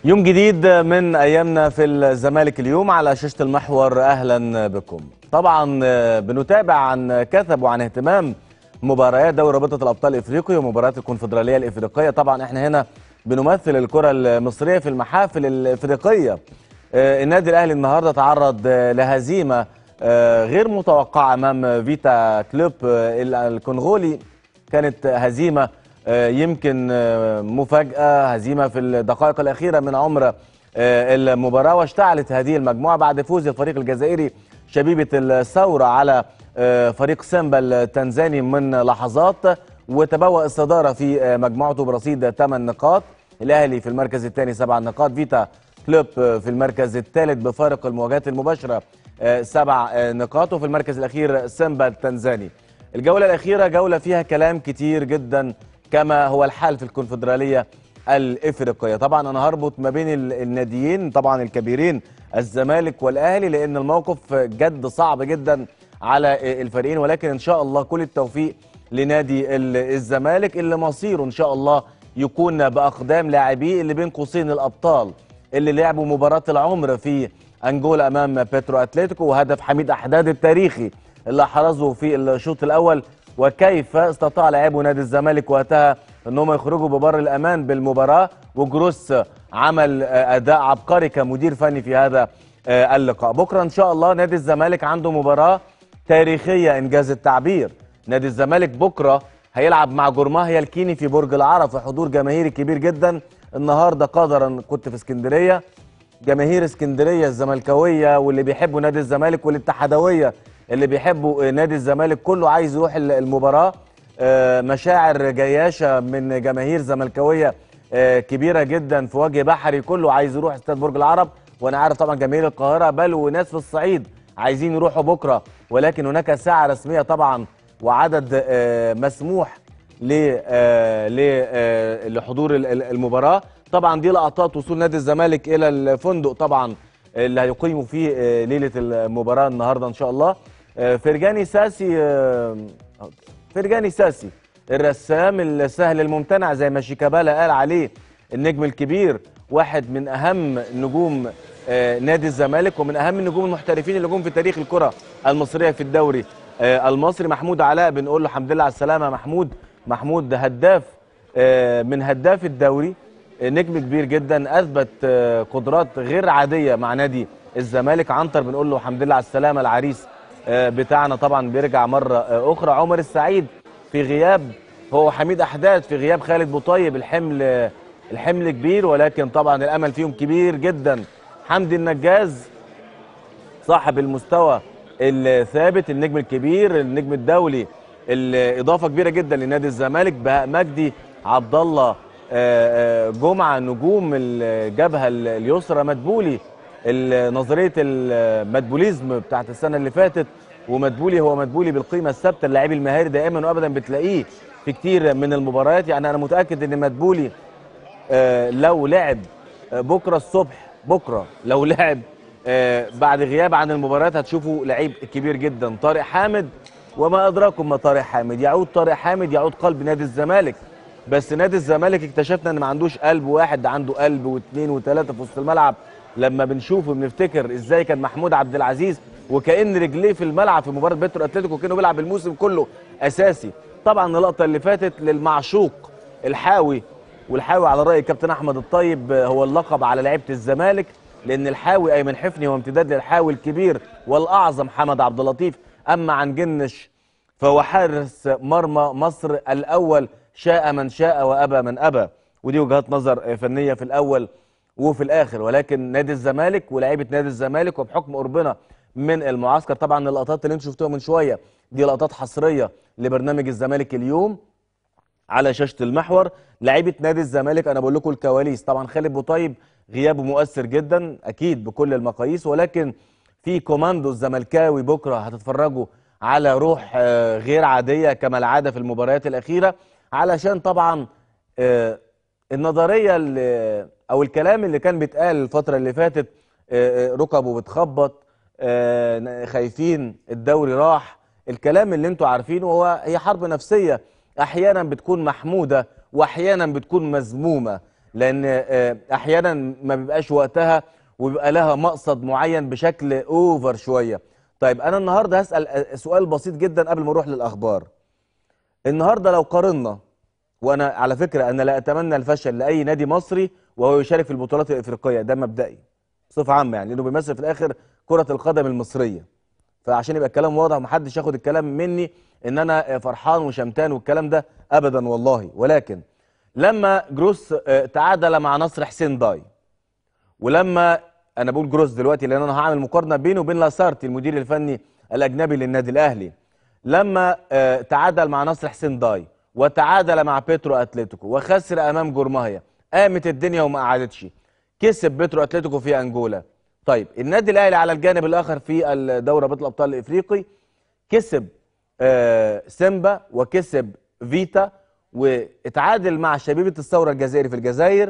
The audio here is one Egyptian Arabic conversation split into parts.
يوم جديد من ايامنا في الزمالك اليوم على شاشه المحور اهلا بكم. طبعا بنتابع عن كثب وعن اهتمام مباريات دوري رابطه الابطال الافريقي ومباريات الكونفدراليه الافريقيه، طبعا احنا هنا بنمثل الكره المصريه في المحافل الافريقيه. النادي الاهلي النهارده تعرض لهزيمه غير متوقعه امام فيتا كلوب الكونغولي كانت هزيمه يمكن مفاجأة هزيمة في الدقائق الأخيرة من عمر المباراة واشتعلت هذه المجموعة بعد فوز الفريق الجزائري شبيبة الثورة على فريق سيمبا التنزاني من لحظات وتبوأ الصدارة في مجموعته برصيد 8 نقاط الأهلي في المركز الثاني 7 نقاط فيتا كلوب في المركز الثالث بفارق المواجهات المباشرة 7 نقاط وفي المركز الأخير سيمبا التنزاني الجولة الأخيرة جولة فيها كلام كتير جدا كما هو الحال في الكونفدراليه الافريقيه طبعا انا هربط ما بين الناديين طبعا الكبيرين الزمالك والاهلي لان الموقف جد صعب جدا على الفريقين ولكن ان شاء الله كل التوفيق لنادي الزمالك اللي مصيره ان شاء الله يكون باقدام لاعبيه اللي بين قوسين الابطال اللي لعبوا مباراه العمر في انجولا امام بيترو اتلتيكو وهدف حميد احداد التاريخي اللي احرزه في الشوط الاول وكيف استطاع لاعبو نادي الزمالك وقتها ان هم يخرجوا ببر الامان بالمباراه وجروس عمل اداء عبقري كمدير فني في هذا اللقاء بكره ان شاء الله نادي الزمالك عنده مباراه تاريخيه انجاز التعبير نادي الزمالك بكره هيلعب مع جرماهيا الكيني في برج العرب في حضور جماهيري كبير جدا النهارده قدرا كنت في اسكندريه جماهير اسكندريه الزملكاويه واللي بيحبوا نادي الزمالك والاتحادويه اللي بيحبوا نادي الزمالك كله عايز يروح المباراه مشاعر جياشه من جماهير زملكاويه كبيره جدا في وجه بحري كله عايز يروح استاد برج العرب وانا عارف طبعا جماهير القاهره بل وناس في الصعيد عايزين يروحوا بكره ولكن هناك ساعه رسميه طبعا وعدد مسموح لحضور المباراه طبعا دي لقطات وصول نادي الزمالك الى الفندق طبعا اللي هيقيموا فيه ليله المباراه النهارده ان شاء الله فرجاني ساسي فرجاني ساسي الرسام السهل الممتنع زي ما شيكابالا قال عليه النجم الكبير واحد من اهم نجوم نادي الزمالك ومن اهم النجوم المحترفين اللي جم في تاريخ الكره المصريه في الدوري المصري محمود علاء بنقول له الحمد لله على السلامه محمود محمود هداف من هداف الدوري نجم كبير جدا اثبت قدرات غير عاديه مع نادي الزمالك عنتر بنقول له الحمد لله على السلامه العريس بتاعنا طبعا بيرجع مره اخرى عمر السعيد في غياب هو حميد احداد في غياب خالد بوطيب الحمل الحمل كبير ولكن طبعا الامل فيهم كبير جدا حمدي النجاز صاحب المستوى الثابت النجم الكبير النجم الدولي الاضافه كبيره جدا لنادي الزمالك بهاء مجدي عبد الله جمعه نجوم الجبهه اليسرى مدبولي نظريه المدبوليزم بتاعت السنه اللي فاتت ومدبولي هو مدبولي بالقيمه الثابته اللاعب المهاري دائما وابدا بتلاقيه في كتير من المباريات يعني انا متاكد ان مدبولي لو لعب بكره الصبح بكره لو لعب بعد غياب عن المباريات هتشوفوا لعيب كبير جدا طارق حامد وما ادراكم ما طارق حامد يعود طارق حامد يعود قلب نادي الزمالك بس نادي الزمالك اكتشفنا ان ما عندوش قلب واحد ده عنده قلب واثنين وثلاثه في وسط الملعب لما بنشوف وبنفتكر ازاي كان محمود عبد العزيز وكان رجليه في الملعب في مباراه بيترو اتلتيكو كانه بيلعب الموسم كله اساسي طبعا اللقطه اللي فاتت للمعشوق الحاوي والحاوي على راي الكابتن احمد الطيب هو اللقب على لعيبه الزمالك لان الحاوي ايمن حفني هو امتداد للحاوي الكبير والاعظم حمد عبد اللطيف اما عن جنش فهو حارس مرمى مصر الاول شاء من شاء وابى من ابى ودي وجهات نظر فنيه في الاول وفي الاخر ولكن نادي الزمالك ولاعيبه نادي الزمالك وبحكم قربنا من المعسكر طبعا اللقطات اللي انتم شفتوها من شويه دي لقطات حصريه لبرنامج الزمالك اليوم على شاشه المحور لعيبه نادي الزمالك انا بقول لكم الكواليس طبعا خالد بوطيب غيابه مؤثر جدا اكيد بكل المقاييس ولكن في كوماندو الزملكاوي بكره هتتفرجوا على روح غير عاديه كما العاده في المباريات الاخيره علشان طبعا النظريه اللي او الكلام اللي كان بيتقال الفتره اللي فاتت ركبه بتخبط خايفين الدوري راح الكلام اللي انتوا عارفينه هو هي حرب نفسيه احيانا بتكون محموده واحيانا بتكون مذمومه لان آه، احيانا ما بيبقاش وقتها وبيبقى لها مقصد معين بشكل اوفر شويه طيب انا النهارده هسال آه، سؤال بسيط جدا قبل ما اروح للاخبار النهارده لو قارنا وانا على فكره انا لا اتمنى الفشل لاي نادي مصري وهو يشارك في البطولات الافريقيه ده مبدئي بصفه عامه يعني لانه بيمثل في الاخر كره القدم المصريه فعشان يبقى الكلام واضح ومحدش ياخد الكلام مني ان انا فرحان وشمتان والكلام ده ابدا والله ولكن لما جروس آه، تعادل مع نصر حسين داي ولما انا بقول جروس دلوقتي لان انا هعمل مقارنه بينه وبين لاسارتي المدير الفني الاجنبي للنادي الاهلي لما آه، تعادل مع نصر حسين داي وتعادل مع بيترو اتلتيكو وخسر امام جورماهيا قامت الدنيا وما قعدتش كسب بيترو اتلتيكو في انجولا طيب النادي الاهلي على الجانب الاخر في الدوري ابطال الابطال الافريقي كسب آه، سيمبا وكسب فيتا واتعادل مع شبيبه الثوره الجزائري في الجزائر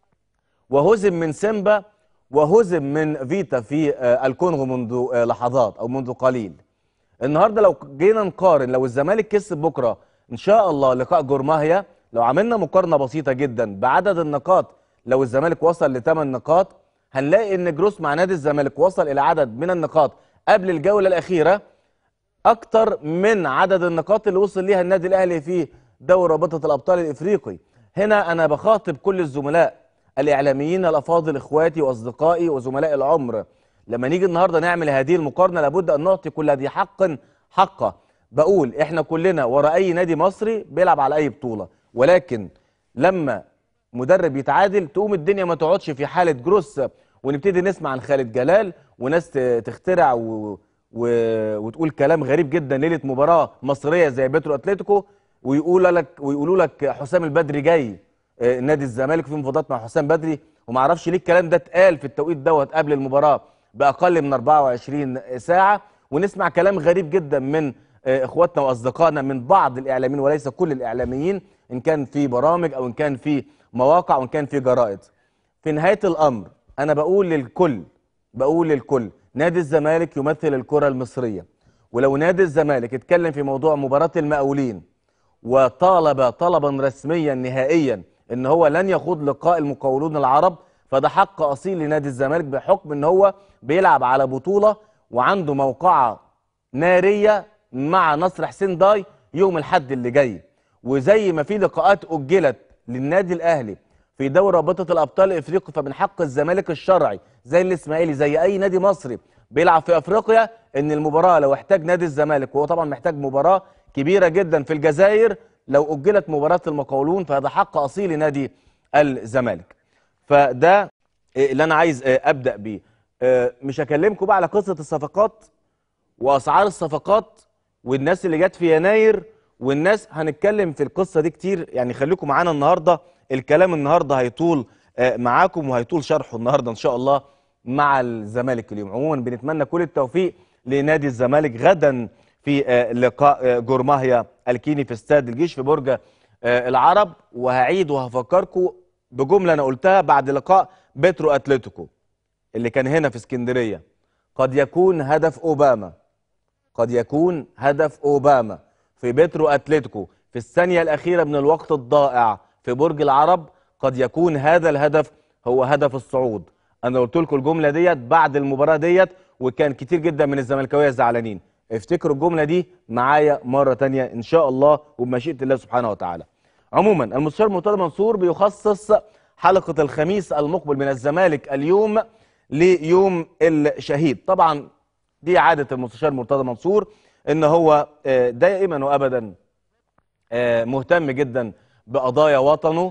وهزم من سيمبا وهزم من فيتا في آه، الكونغو منذ آه، لحظات او منذ قليل النهارده لو جينا نقارن لو الزمالك كسب بكره ان شاء الله لقاء جورماهيا لو عملنا مقارنه بسيطه جدا بعدد النقاط لو الزمالك وصل لثمان نقاط هنلاقي ان جروس مع نادي الزمالك وصل الى عدد من النقاط قبل الجوله الاخيره اكتر من عدد النقاط اللي وصل ليها النادي الاهلي في دوري رابطه الابطال الافريقي هنا انا بخاطب كل الزملاء الاعلاميين الافاضل اخواتي واصدقائي وزملاء العمر لما نيجي النهارده نعمل هذه المقارنه لابد ان نعطي كل ذي حق حقه بقول احنا كلنا ورا اي نادي مصري بيلعب على اي بطوله ولكن لما مدرب يتعادل تقوم الدنيا ما تقعدش في حاله جروس ونبتدي نسمع عن خالد جلال وناس ت- تخترع و... و... وتقول كلام غريب جدا ليله مباراه مصريه زي بيترو اتلتيكو ويقول لك ويقولوا لك حسام البدري جاي آه، نادي الزمالك في مفاوضات مع حسام بدري وما اعرفش ليه الكلام ده اتقال في التوقيت دوت قبل المباراه باقل من 24 ساعه ونسمع كلام غريب جدا من آه، اخواتنا واصدقائنا من بعض الاعلاميين وليس كل الاعلاميين ان كان في برامج او ان كان في مواقع وان كان في جرائد في نهايه الامر انا بقول للكل بقول للكل نادي الزمالك يمثل الكره المصريه ولو نادي الزمالك اتكلم في موضوع مباراه المقاولين وطالب طلبا رسميا نهائيا ان هو لن يخوض لقاء المقاولون العرب فده حق اصيل لنادي الزمالك بحكم ان هو بيلعب على بطوله وعنده موقعه ناريه مع نصر حسين داي يوم الحد اللي جاي وزي ما في لقاءات اجلت للنادي الاهلي في دوري رابطه الابطال الافريقي فمن حق الزمالك الشرعي زي الاسماعيلي زي اي نادي مصري بيلعب في افريقيا ان المباراه لو احتاج نادي الزمالك وهو طبعا محتاج مباراه كبيره جدا في الجزائر لو اجلت مباراه المقاولون فهذا حق اصيل لنادي الزمالك فده اللي انا عايز ابدا بيه مش هكلمكم بقى على قصه الصفقات واسعار الصفقات والناس اللي جت في يناير والناس هنتكلم في القصه دي كتير يعني خليكم معانا النهارده الكلام النهارده هيطول آه، معاكم وهيطول شرحه النهارده ان شاء الله مع الزمالك اليوم عموما بنتمنى كل التوفيق لنادي الزمالك غدا في آه، لقاء آه، جورماهيا الكيني في استاد الجيش في برج آه، العرب وهعيد وهفكركم بجمله انا قلتها بعد لقاء بيترو اتلتيكو اللي كان هنا في اسكندريه قد يكون هدف اوباما قد يكون هدف اوباما في بيترو اتلتيكو في الثانيه الاخيره من الوقت الضائع في برج العرب قد يكون هذا الهدف هو هدف الصعود انا قلت لكم الجمله ديت بعد المباراه ديت وكان كتير جدا من الزملكاويه زعلانين افتكروا الجمله دي معايا مره تانية ان شاء الله وبمشيئه الله سبحانه وتعالى عموما المستشار مرتضى منصور بيخصص حلقه الخميس المقبل من الزمالك اليوم ليوم الشهيد طبعا دي عاده المستشار مرتضى منصور ان هو آه، دائما وابدا آه، مهتم جدا بقضايا وطنه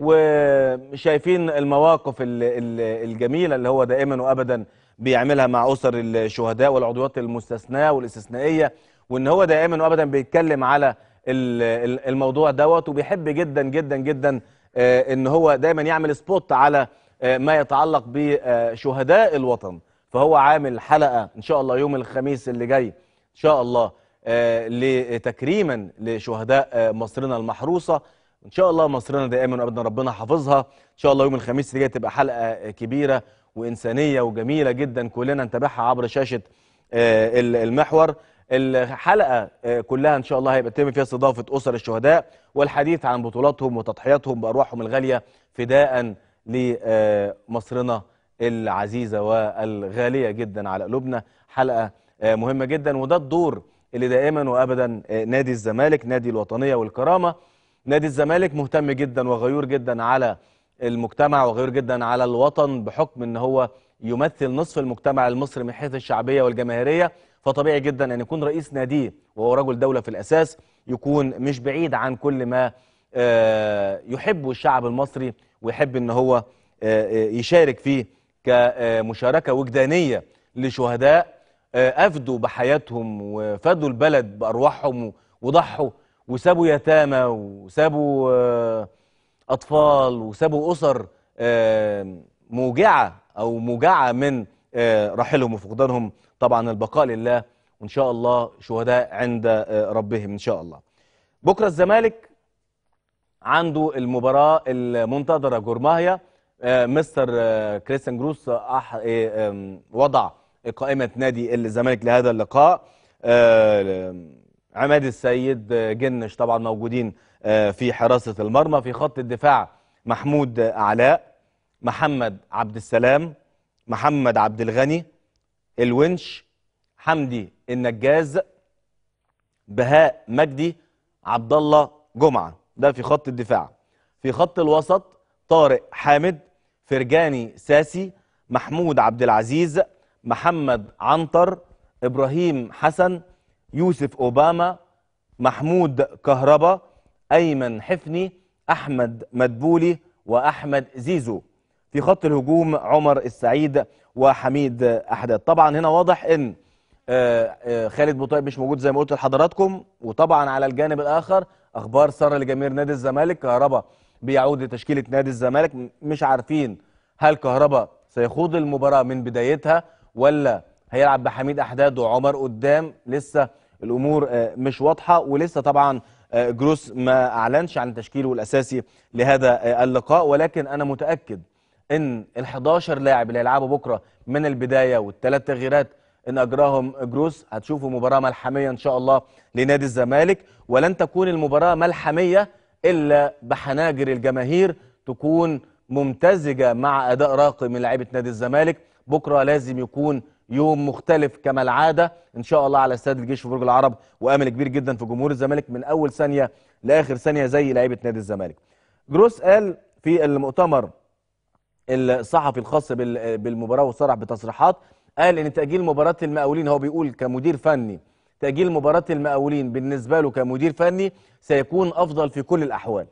وشايفين المواقف ال- ال- الجميله اللي هو دائما وابدا بيعملها مع اسر الشهداء والعضويات المستثناه والاستثنائيه وان هو دائما وابدا بيتكلم على ال- ال- الموضوع دوت وبيحب جدا جدا جدا آه، ان هو دايما يعمل سبوت على آه، ما يتعلق بشهداء الوطن فهو عامل حلقه ان شاء الله يوم الخميس اللي جاي ان شاء الله آه، لتكريما لشهداء آه، مصرنا المحروسه ان شاء الله مصرنا دائما وابدا ربنا حافظها ان شاء الله يوم الخميس اللي جاي تبقى حلقه آه، كبيره وانسانيه وجميله جدا كلنا نتابعها عبر شاشه آه، ال- المحور الحلقه آه، كلها ان شاء الله هيبقى يتم فيها استضافه اسر الشهداء والحديث عن بطولاتهم وتضحياتهم بارواحهم الغاليه فداء لمصرنا العزيزه والغاليه جدا على قلوبنا حلقه آه، مهمه جدا وده الدور اللي دائما وابدا آه، نادي الزمالك نادي الوطنيه والكرامه نادي الزمالك مهتم جدا وغيور جدا على المجتمع وغيور جدا على الوطن بحكم ان هو يمثل نصف المجتمع المصري من حيث الشعبيه والجماهيريه فطبيعي جدا ان يكون رئيس ناديه وهو رجل دوله في الاساس يكون مش بعيد عن كل ما آه، يحبه الشعب المصري ويحب ان هو آه، آه، يشارك فيه كمشاركه وجدانيه لشهداء آه، افدوا بحياتهم وفادوا البلد بارواحهم وضحوا وسابوا يتامى وسابوا آه، اطفال وسابوا اسر آه، موجعه او موجعه من آه، رحيلهم وفقدانهم طبعا البقاء لله وان شاء الله شهداء عند آه، ربهم ان شاء الله بكره الزمالك عنده المباراة المنتظرة جورماهيا آه، مستر آه، كريستيان جروس آه، أح- آه، آم، وضع قائمة نادي الزمالك لهذا اللقاء آه، عماد السيد آه، جنش طبعا موجودين آه، في حراسة المرمى في خط الدفاع محمود آه، علاء محمد عبد السلام محمد عبد الغني الونش حمدي النجاز بهاء مجدي عبد الله جمعه ده في خط الدفاع في خط الوسط طارق حامد فرجاني ساسي محمود عبد العزيز محمد عنتر ابراهيم حسن يوسف اوباما محمود كهربا ايمن حفني احمد مدبولي واحمد زيزو في خط الهجوم عمر السعيد وحميد احداد طبعا هنا واضح ان آه، آه، خالد بوطيب مش موجود زي ما قلت لحضراتكم وطبعا على الجانب الاخر اخبار ساره لجماهير نادي الزمالك كهربا بيعود لتشكيله نادي الزمالك م- مش عارفين هل كهربا سيخوض المباراه من بدايتها ولا هيلعب بحميد احداد وعمر قدام لسه الامور آه، مش واضحه ولسه طبعا آه، جروس ما اعلنش عن تشكيله الاساسي لهذا آه، اللقاء ولكن انا متاكد ان ال 11 لاعب اللي هيلعبوا بكره من البدايه والثلاث تغييرات ان اجراهم جروس هتشوفوا مباراه ملحميه ان شاء الله لنادي الزمالك ولن تكون المباراه ملحميه الا بحناجر الجماهير تكون ممتزجه مع اداء راقي من لعيبه نادي الزمالك بكره لازم يكون يوم مختلف كما العاده ان شاء الله على استاد الجيش في برج العرب وامل كبير جدا في جمهور الزمالك من اول ثانيه لاخر ثانيه زي لعيبه نادي الزمالك جروس قال في المؤتمر الصحفي الخاص بال- بالمباراه وصرح بتصريحات قال ان تاجيل مباراه المقاولين هو بيقول كمدير فني تاجيل مباراه المقاولين بالنسبه له كمدير فني سيكون افضل في كل الاحوال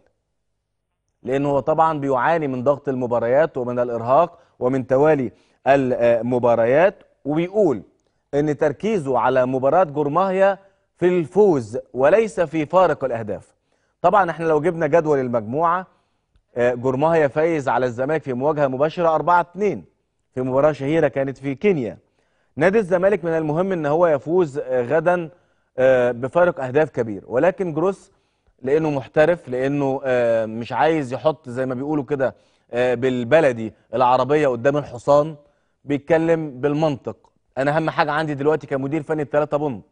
لانه هو طبعا بيعاني من ضغط المباريات ومن الارهاق ومن توالي المباريات وبيقول ان تركيزه على مباراه جورماهيا في الفوز وليس في فارق الاهداف طبعا احنا لو جبنا جدول المجموعه آه، جورماهيا فايز على الزمالك في مواجهه مباشره 4 2 في مباراه شهيره كانت في كينيا نادي الزمالك من المهم ان هو يفوز آه، غدا آه، بفارق اهداف كبير ولكن جروس لانه محترف لانه آه، مش عايز يحط زي ما بيقولوا كده آه، بالبلدي العربيه قدام الحصان بيتكلم بالمنطق انا اهم حاجه عندي دلوقتي كمدير فني الثلاثه بونت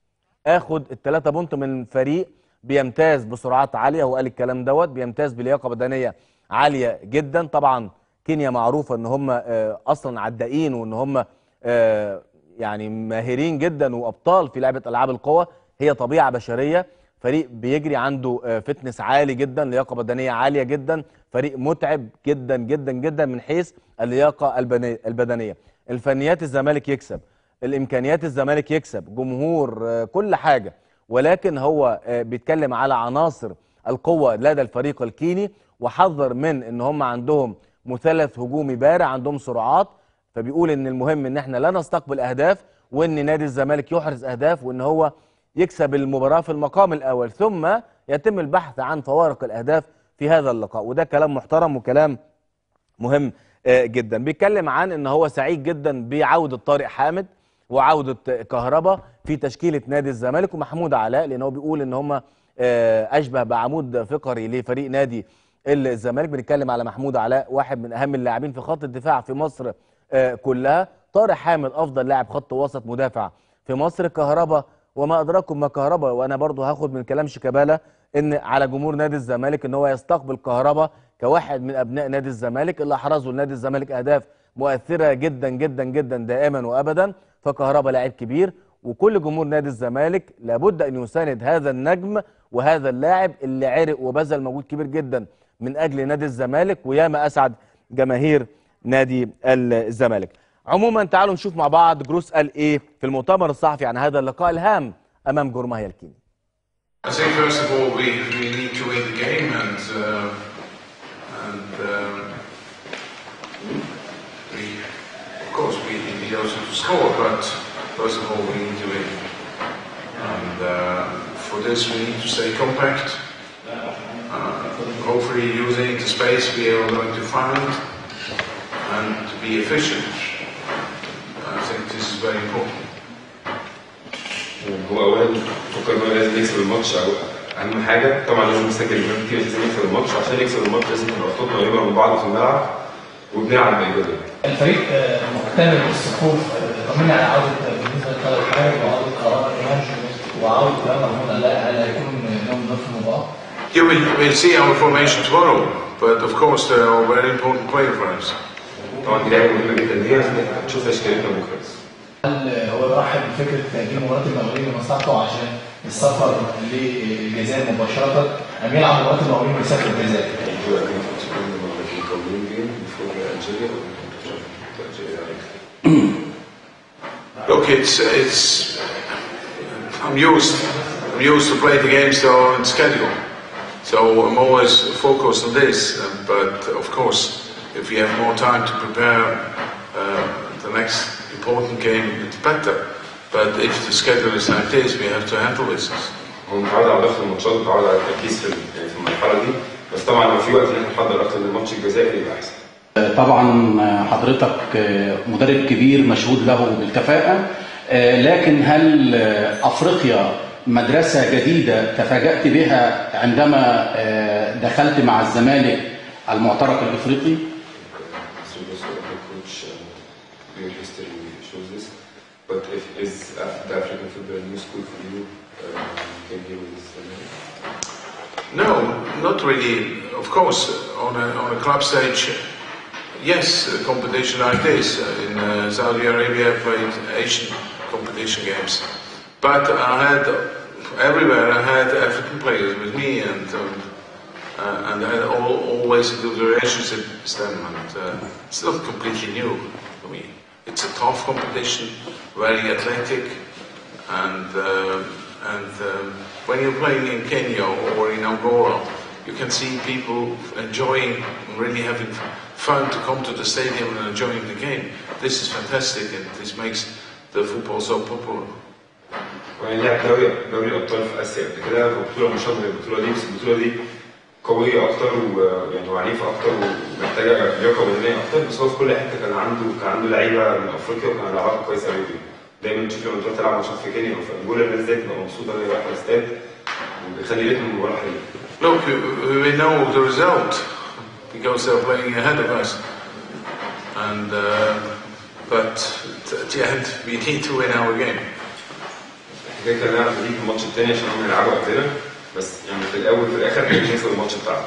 اخد الثلاثه بونت من فريق بيمتاز بسرعات عاليه هو قال الكلام دوت بيمتاز بلياقه بدنيه عاليه جدا طبعا كينيا معروفه ان هم آه، اصلا عدائين وان هم آه، يعني ماهرين جدا وابطال في لعبه العاب القوى هي طبيعه بشريه فريق بيجري عنده آه، فتنس عالي جدا لياقه بدنيه عاليه جدا فريق متعب جدا جدا جدا من حيث اللياقه البني- البدنيه الفنيات الزمالك يكسب الامكانيات الزمالك يكسب جمهور آه، كل حاجه ولكن هو آه، بيتكلم على عناصر القوه لدى الفريق الكيني وحذر من ان هم عندهم مثلث هجومي بارع عندهم سرعات فبيقول ان المهم ان احنا لا نستقبل اهداف وان نادي الزمالك يحرز اهداف وان هو يكسب المباراه في المقام الاول ثم يتم البحث عن فوارق الاهداف في هذا اللقاء وده كلام محترم وكلام مهم آه، جدا بيتكلم عن ان هو سعيد جدا بعوده طارق حامد وعوده كهربا في تشكيله نادي الزمالك ومحمود علاء لان هو بيقول ان هم اشبه بعمود فقري لفريق نادي الزمالك بنتكلم على محمود علاء واحد من اهم اللاعبين في خط الدفاع في مصر آه، كلها طارق حامد افضل لاعب خط وسط مدافع في مصر كهربا وما ادراكم ما كهربا وانا برضو هاخد من كلام شيكابالا ان على جمهور نادي الزمالك ان هو يستقبل كهربا كواحد من ابناء نادي الزمالك اللي احرزوا لنادي الزمالك اهداف مؤثره جدا جدا جدا دائما وابدا فكهربا لاعب كبير وكل جمهور نادي الزمالك لابد ان يساند هذا النجم وهذا اللاعب اللي عرق وبذل مجهود كبير جدا من اجل نادي الزمالك وياما اسعد جماهير نادي الزمالك. عموما تعالوا نشوف مع بعض جروس قال ايه في المؤتمر الصحفي عن هذا اللقاء الهام امام جورماهيا الكيني. I think first of all we, we need to win the game and uh, and um, we of course we need also to score but first of all we need to win and uh, for this we need to stay compact uh, hopefully using the space we are going to find and to be efficient I think this is very important هو اولا فكر ان هو لازم يكسب الماتش او اهم حاجه طبعا لازم يسجل جول كتير لازم يكسب الماتش عشان يكسب الماتش لازم تبقى خطوطنا قريبه من بعض في الملعب وبنلعب بايجابيه الفريق آه، مكتمل بالصفوف آه، طمنا على عوده آه، بالنسبه لطارق الحارب وعوده قرار كمان وعوده كمان مرهون لا لا يكون لهم دور في المباراه You will we'll see our formation tomorrow, but of course they are a very important player for us. طبعا دي لعبه مهمه جدا لينا عشان تشوف تشكيلتنا بكره بس هل هو يرحب بفكره تاجيل مباراه المغربي لمصلحته عشان السفر للجزائر مباشره ام يلعب مباراه المغربي ويسافر الجزائر؟ You are going to spend the moment in Cameroon game before Algeria or to Algeria directly? Look, it's it's. I'm used. I'm used to play the games that are on schedule, so I'm always focused on this. uh, But of course, if we have more time to prepare uh, the next important game, it's better. But if the schedule is like this, we have to handle this. هو متعود على ضغط الماتشات ومتعود على التركيز في يعني في المرحله دي بس طبعا لو في وقت ان احنا نحضر اكتر للماتش الجزائري يبقى احسن طبعا حضرتك مدرب كبير مشهود له بالكفاءة لكن هل أفريقيا مدرسة جديدة تفاجأت بها عندما دخلت مع الزمالك المعترك الإفريقي؟ So this what the coach uh, your history shows this. But if is uh, the African football a new school for you? Uh, came here with this. Uh, No, not really. Of course, on a, on a club stage, yes, a competition like this. Uh, In uh, Saudi Arabia, I played Asian competition games. But I had, everywhere, I had African players with me and, um, uh, and I had all, always a good relationship with them. And uh, it's not completely new for me. It's a tough competition, very athletic, and uh, and um, when you're playing in Kenya or in Angola, you can see people enjoying, really having fun to come to the stadium and enjoying the game. This is fantastic, and this makes the football so popular. وانا لعب دوري دوري الابطال في اسيا قبل كده بطوله مشابهه للبطوله دي بس البطوله دي قويه اكتر ويعني وعنيفه اكتر ومحتاجه لياقه بدنيه اكتر بس هو في كل حته كان عنده كان عنده لعيبه من افريقيا وكان لعيبه كويسه قوي دايما تشوف لما تروح تلعب ماتشات في كينيا او في انجولا الناس دي بتبقى مبسوطه وهي رايحه الاستاد وبيخلي رتم المباراه حلو Look, we- we know the result because they're playing ahead of us, and uh, but at the end we need to win our game. كده كده نعرف نجيب الماتش التاني عشان هم يلعبوا قبلنا بس يعني في الاول وفي الاخر احنا نكسب الماتش بتاعنا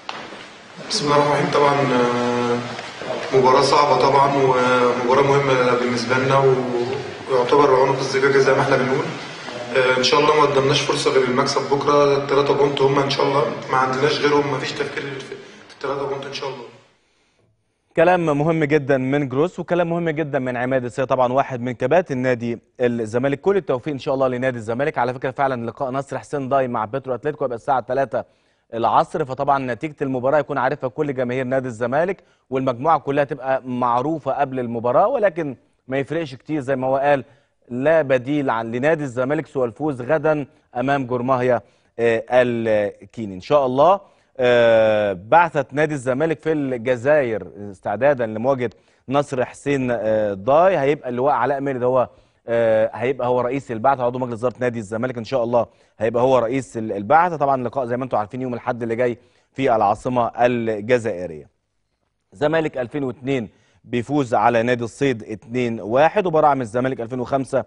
بسم الله الرحمن الرحيم طبعا آه، مباراة صعبة طبعا ومباراة مهمة بالنسبة لنا و- ويعتبر عنق الزجاجة زي ما احنا بنقول آه، ان شاء الله ما قدمناش فرصة غير المكسب بكرة الثلاثة بونت هم ان شاء الله ما عندناش غيرهم ما فيش تفكير غير في في الثلاثة بونت ان شاء الله كلام مهم جدا من جروس وكلام مهم جدا من عماد السيد طبعا واحد من كباتن نادي الزمالك كل التوفيق ان شاء الله لنادي الزمالك على فكره فعلا لقاء نصر حسين داي مع بيترو اتلتيكو هيبقى الساعه 3 العصر فطبعا نتيجه المباراه يكون عارفها كل جماهير نادي الزمالك والمجموعه كلها تبقى معروفه قبل المباراه ولكن ما يفرقش كتير زي ما هو قال لا بديل عن لنادي الزمالك سوى الفوز غدا امام جورماهيا آه، الكيني ان شاء الله آه، بعثة نادي الزمالك في الجزائر استعدادا لمواجهة نصر حسين آه، ضاي هيبقى اللواء علاء ميرد هو آه، هيبقى هو رئيس البعثة عضو مجلس إدارة نادي الزمالك إن شاء الله هيبقى هو رئيس ال- البعثة طبعا اللقاء زي ما أنتم عارفين يوم الأحد اللي جاي في العاصمة الجزائرية زمالك 2002 بيفوز على نادي الصيد 2-1 وبراعم الزمالك 2005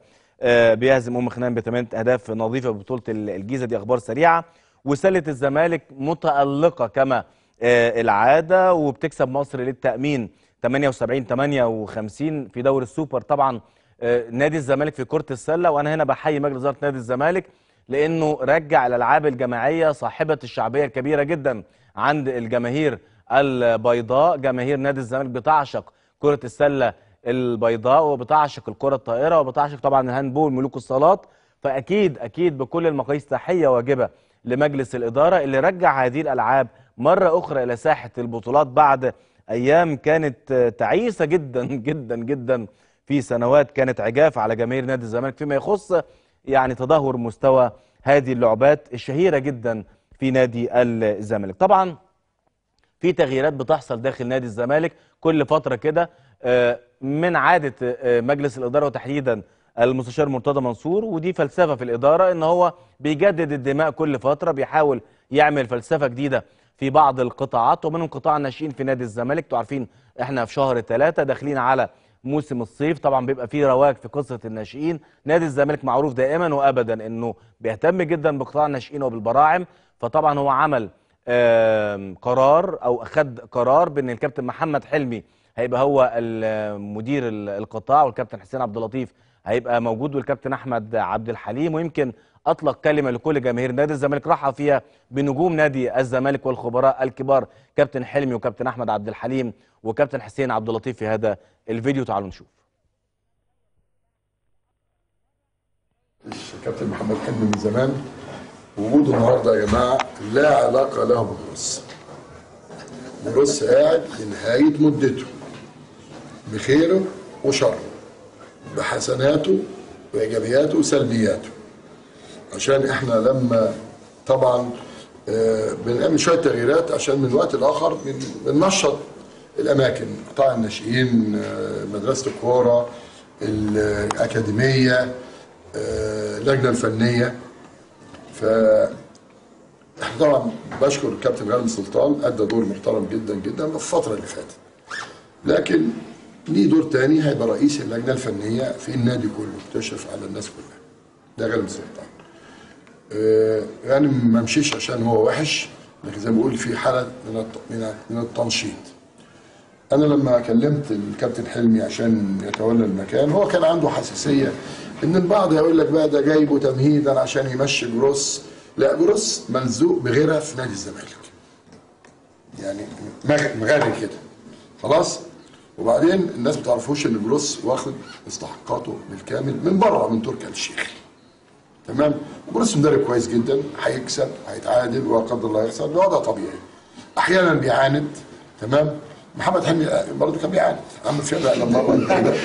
آه، بيهزم ام خنان بثمانيه اهداف نظيفه ببطوله الجيزه دي اخبار سريعه وسله الزمالك متالقه كما آه، العاده وبتكسب مصر للتامين 78 58 في دوري السوبر طبعا آه، نادي الزمالك في كره السله وانا هنا بحيي مجلس اداره نادي الزمالك لانه رجع الالعاب الجماعيه صاحبه الشعبيه الكبيره جدا عند الجماهير البيضاء جماهير نادي الزمالك بتعشق كره السله البيضاء وبتعشق الكره الطائره وبتعشق طبعا الهاندبول ملوك الصالات فاكيد اكيد بكل المقاييس تحيه واجبه لمجلس الاداره اللي رجع هذه الالعاب مره اخرى الى ساحه البطولات بعد ايام كانت آه، تعيسه جدا جدا جدا في سنوات كانت عجاف على جماهير نادي الزمالك فيما يخص يعني تدهور مستوى هذه اللعبات الشهيره جدا في نادي الزمالك طبعا في تغييرات بتحصل داخل نادي الزمالك كل فتره كده آه، من عاده آه، مجلس الاداره وتحديدا المستشار مرتضى منصور ودي فلسفه في الاداره ان هو بيجدد الدماء كل فتره بيحاول يعمل فلسفه جديده في بعض القطاعات ومنهم قطاع الناشئين في نادي الزمالك انتوا عارفين احنا في شهر ثلاثة داخلين على موسم الصيف طبعا بيبقى فيه رواج في قصه الناشئين نادي الزمالك معروف دائما وابدا انه بيهتم جدا بقطاع الناشئين وبالبراعم فطبعا هو عمل آم، قرار او اخذ قرار بان الكابتن محمد حلمي هيبقى هو المدير ال- القطاع والكابتن حسين عبد اللطيف هيبقى موجود والكابتن احمد عبد الحليم ويمكن اطلق كلمه لكل جماهير نادي الزمالك راحه فيها بنجوم نادي الزمالك والخبراء الكبار كابتن حلمي وكابتن احمد عبد الحليم وكابتن حسين عبد اللطيف في هذا الفيديو تعالوا نشوف الكابتن محمد حلمي من زمان وجوده النهارده يا جماعه لا علاقه له بجروس جروس قاعد لنهايه مدته بخيره وشره بحسناته وايجابياته وسلبياته عشان احنا لما طبعا آه، بنعمل شويه تغييرات عشان من وقت لاخر بن- بننشط الاماكن قطاع الناشئين آه، مدرسه الكوره الاكاديميه آه، اللجنه الفنيه ف احنا طبعا بشكر الكابتن غانم سلطان ادى دور محترم جدا جدا في الفتره اللي فاتت لكن ليه دور تاني هيبقى رئيس اللجنه الفنيه في النادي كله تشرف على الناس كلها ده غانم سلطان آه، غانم ما مشيش عشان هو وحش لكن زي ما بقول في حاله من الت- من من التنشيط انا لما كلمت الكابتن حلمي عشان يتولى المكان هو كان عنده حساسيه ان البعض يقول لك بقى ده جايبه تمهيدا عشان يمشي جروس لا جروس ملزوق بغيرها في نادي الزمالك يعني مغ- مغري كده خلاص وبعدين الناس ما تعرفوش ان جروس واخد استحقاقاته بالكامل من بره من تركي آل الشيخ تمام جروس مدرب كويس جدا هيكسب هيتعادل ولا قدر الله يخسر ده وضع طبيعي احيانا بيعاند تمام محمد حلمي برضه كان بيعاند عم فيها لما مره كده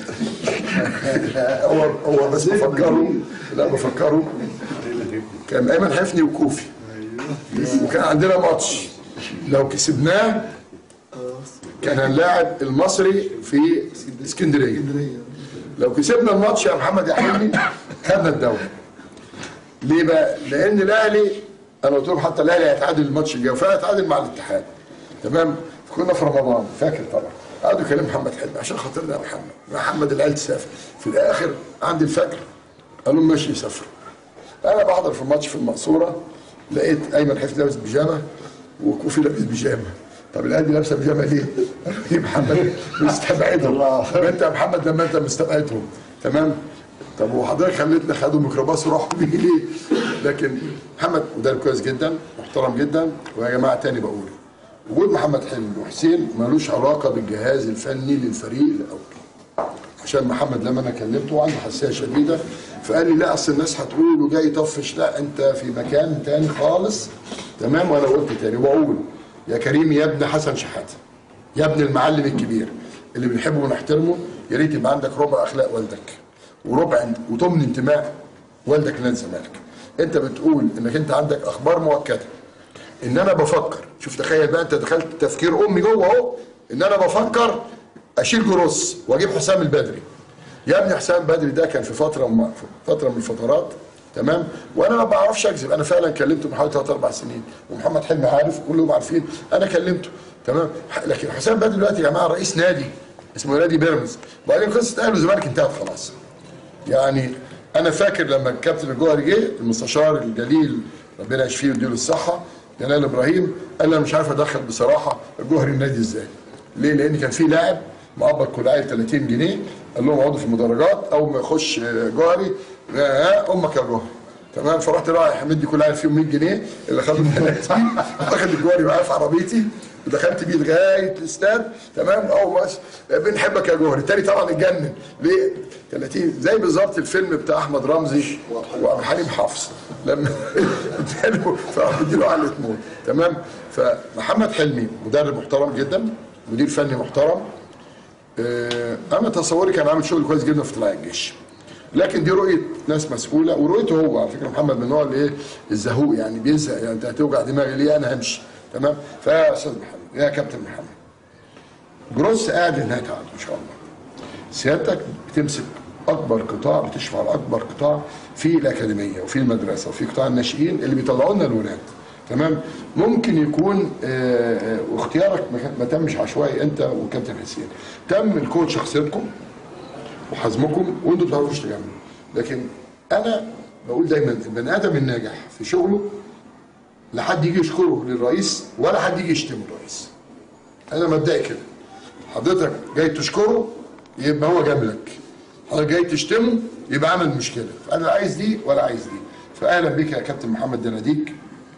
هو هو بس بفكره لا بفكره كان ايمن حفني وكوفي وكان عندنا ماتش لو كسبناه كان هنلاعب المصري في اسكندريه لو كسبنا الماتش يا محمد يا حلمي خدنا الدوري ليه بقى؟ لان الاهلي انا قلت لهم حتى الاهلي هيتعادل الماتش الجاي فهيتعادل مع الاتحاد تمام؟ كنا في رمضان فاكر طبعا قعدوا يكلموا محمد حلمي عشان خاطرنا يا محمد محمد العيال تسافر في الاخر عند الفجر قالوا لهم ماشي يسافروا انا بحضر في الماتش في المقصوره لقيت ايمن حفني لابس بيجامه وكوفي لابس بيجامه طب العيال دي لابسه بيجامه ليه؟ قالوا لي محمد مستبعدهم انت يا محمد لما انت مستبعدهم تمام طب وحضرتك خليتنا خدوا ميكروباص وراحوا بيه ليه؟ لكن محمد مدرب كويس جدا محترم جدا ويا جماعه تاني بقول وجود محمد حلمي وحسين ملوش علاقه بالجهاز الفني للفريق الاول عشان محمد لما انا كلمته عنده حساسيه شديده فقال لي لا اصل الناس هتقول وجاي يطفش لا انت في مكان تاني خالص تمام وانا قلت تاني واقول يا كريم يا ابن حسن شحاته يا ابن المعلم الكبير اللي بنحبه ونحترمه يا ريت يبقى عندك ربع اخلاق والدك وربع وتمن انتماء والدك لنادي الزمالك انت بتقول انك انت عندك اخبار مؤكده ان انا بفكر شوف تخيل بقى انت دخلت تفكير امي جوه اهو ان انا بفكر اشيل جروس واجيب حسام البدري يا ابني حسام بدري ده كان في فتره م... في فتره من الفترات تمام وانا ما بعرفش اكذب انا فعلا كلمته من حوالي ثلاث اربع سنين ومحمد حلمي عارف كلهم عارفين انا كلمته تمام لكن حسام بدري دلوقتي يا جماعه رئيس نادي اسمه نادي بيراميدز وبعدين قصه اهلي والزمالك انتهت خلاص يعني انا فاكر لما الكابتن الجوهري جه المستشار الجليل ربنا يشفيه ويديله الصحه جلال ابراهيم قال انا مش عارف ادخل بصراحه الجوهري النادي ازاي ليه لان كان في لاعب مقبض كل عيل 30 جنيه قال لهم اقعدوا في المدرجات اول ما يخش آه، جوهري ها امك يا جوهري تمام فرحت رايح مدي كل عيل فيهم 100 جنيه اللي خدوا 30 واخد الجوهري معايا في عربيتي ودخلت بيه لغايه الاستاد تمام اول ما أس- بنحبك يا جوهري التاني طبعا اتجنن ليه 30 زي بالظبط الفيلم بتاع احمد رمزي وعبد الحليم حافظ لما اداله فراح مديله علقه موت تمام فمحمد حلمي مدرب محترم جدا مدير فني محترم آه، انا تصوري كان عامل شغل كويس جدا في طلائع الجيش لكن دي رؤيه ناس مسؤوله ورؤيته هو على فكره محمد من النوع اللي ايه الزهوق يعني بيزهق يعني انت هتوجع دماغي ليه انا همشي تمام فيا استاذ محمد يا كابتن محمد جروس قاعد لنهايه عقده ان شاء الله سيادتك بتمسك اكبر قطاع بتشفع على اكبر قطاع في الاكاديميه وفي المدرسه وفي قطاع الناشئين اللي بيطلعوا لنا الولاد تمام ممكن يكون آه، آه، واختيارك ما كان- ما تمش عشوائي انت وكابتن حسين تم الكون شخصيتكم وحزمكم وانتوا ما بتعرفوش تجاملوا لكن انا بقول دايما البني ادم الناجح في شغله لا حد يجي يشكره للرئيس ولا حد يجي يشتمه الرئيس انا مبدئي كده حضرتك جاي تشكره يبقى هو جاملك حضرتك جاي تشتمه يبقى عمل مشكله فانا لا عايز دي ولا عايز دي فاهلا بك يا كابتن محمد دناديك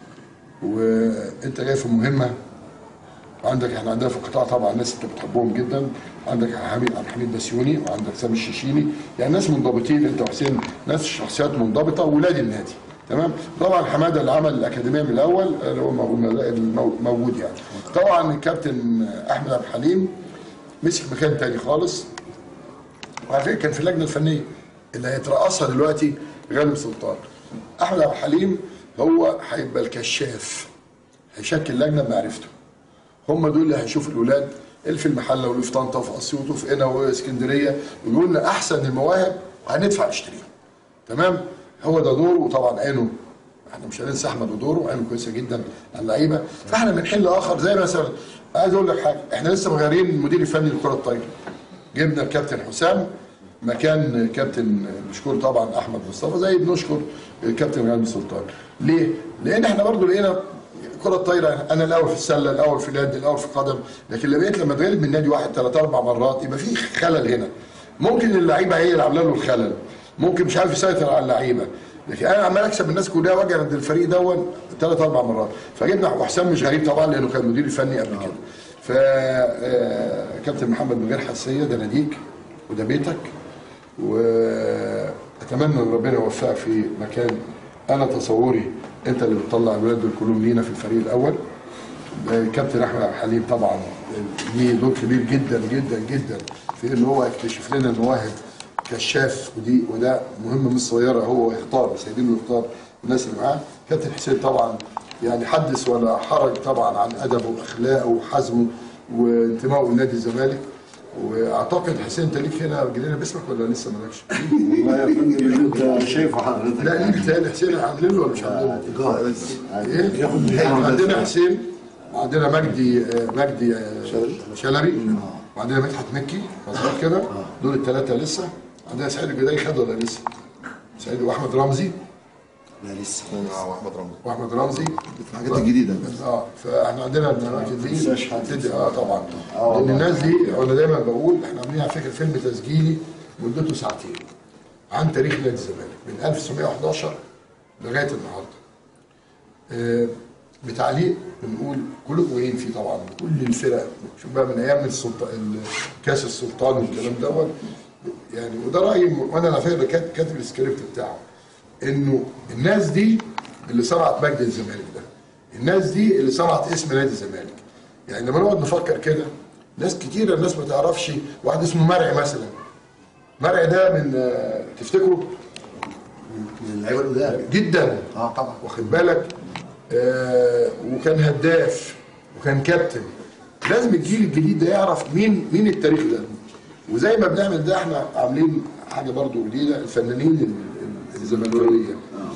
وانت جاي في مهمه وعندك احنا عندنا في القطاع طبعا ناس انت بتحبهم جدا عندك حميد عبد الحميد بسيوني وعندك سامي الشيشيني يعني ناس منضبطين انت وحسين ناس شخصيات منضبطه ولاد النادي تمام طبعا حماده اللي عمل الاكاديميه من الاول اللي هو مو- موجود يعني طبعا الكابتن احمد عبد الحليم مسك مكان تاني خالص وعلى فكره كان في اللجنه الفنيه اللي هيترأسها دلوقتي غانم سلطان احمد عبد الحليم هو هيبقى الكشاف هيشكل لجنه بمعرفته هم دول اللي هيشوفوا الاولاد اللي في المحله واللي في طنطا وفي اسيوط وفي قنا واسكندريه ويقولوا لنا احسن المواهب وهندفع نشتريهم تمام هو ده دوره وطبعا عينه احنا مش هننسى احمد ودوره عينه كويسه جدا على اللعيبه فاحنا من حين لاخر زي مثلا عايز اقول لك حاجه احنا لسه مغيرين المدير الفني للكره الطايره جبنا الكابتن حسام مكان كابتن بنشكر طبعا احمد مصطفى زي بنشكر الكابتن غالب سلطان ليه؟ لان احنا برضو لقينا كرة الطايرة أنا الأول في السلة الأول في اليد الأول في القدم لكن لقيت لما اتغلب من نادي واحد ثلاث أربع مرات يبقى في خلل هنا ممكن اللعيبة هي اللي عاملة له الخلل ممكن مش عارف يسيطر على اللعيبة لكن أنا عمال أكسب الناس كلها وأجي عند الفريق دون ثلاث أربع مرات فجبنا وحسام مش غريب طبعا لأنه كان مدير فني قبل كده ف آه، كابتن محمد من غير حساسية ده ناديك وده بيتك واتمنى ان ربنا يوفقك في مكان انا تصوري انت اللي بتطلع الولاد دول كلهم لينا في الفريق الاول كابتن احمد عبد الحليم طبعا ليه دور كبير جدا جدا جدا في ان هو يكتشف لنا المواهب كشاف ودي وده مهمه مش صغيره هو يختار سايبينه يختار الناس اللي معاه كابتن حسين طبعا يعني حدث ولا حرج طبعا عن ادبه واخلاقه وحزمه وانتمائه لنادي الزمالك واعتقد حسين انت ليك هنا جنينه باسمك ولا لسه مالكش؟ والله يا فندم اللي انت شايفه حضرتك لا ليك تاني حسين عاملين له ولا مش عاملين له؟ تجاه بس ايه؟ ياخد من إحنا هنا عندنا بس. حسين وعندنا مجدي آه، مجدي آه، شلبي وعندنا مدحت مكي مظبوط كده دول الثلاثه لسه عندنا سعيد الجداي خد ولا لسه؟ سعيد واحمد رمزي لا لسه واحمد رمضان واحمد رمزي الحاجات الجديده اه فاحنا عندنا الاماكن دي تنساش حد. هتدي اه طبعا آه لان والله. الناس دي انا دايما بقول احنا عاملين على فكره فيلم تسجيلي مدته ساعتين عن تاريخ نادي الزمالك من 1911 لغايه النهارده آه، بتعليق بنقول كلكم جايين فيه طبعا كل الفرق شوف بقى من ايام السلطان كاس السلطان والكلام دوت يعني وده رايي وانا على فكره كات- كاتب السكريبت بتاعه انه الناس دي اللي صنعت مجد الزمالك ده الناس دي اللي صنعت اسم نادي الزمالك يعني لما نقعد نفكر كده ناس كتيره الناس ما تعرفش واحد اسمه مرعي مثلا مرعي ده من آه، تفتكروا من اللعيبه القدام جدا اه طبعا واخد بالك آه وكان هداف وكان كابتن لازم الجيل الجديد ده يعرف مين مين التاريخ ده وزي ما بنعمل ده احنا عاملين حاجه برضو جديده الفنانين ال- ال- الزملكاويه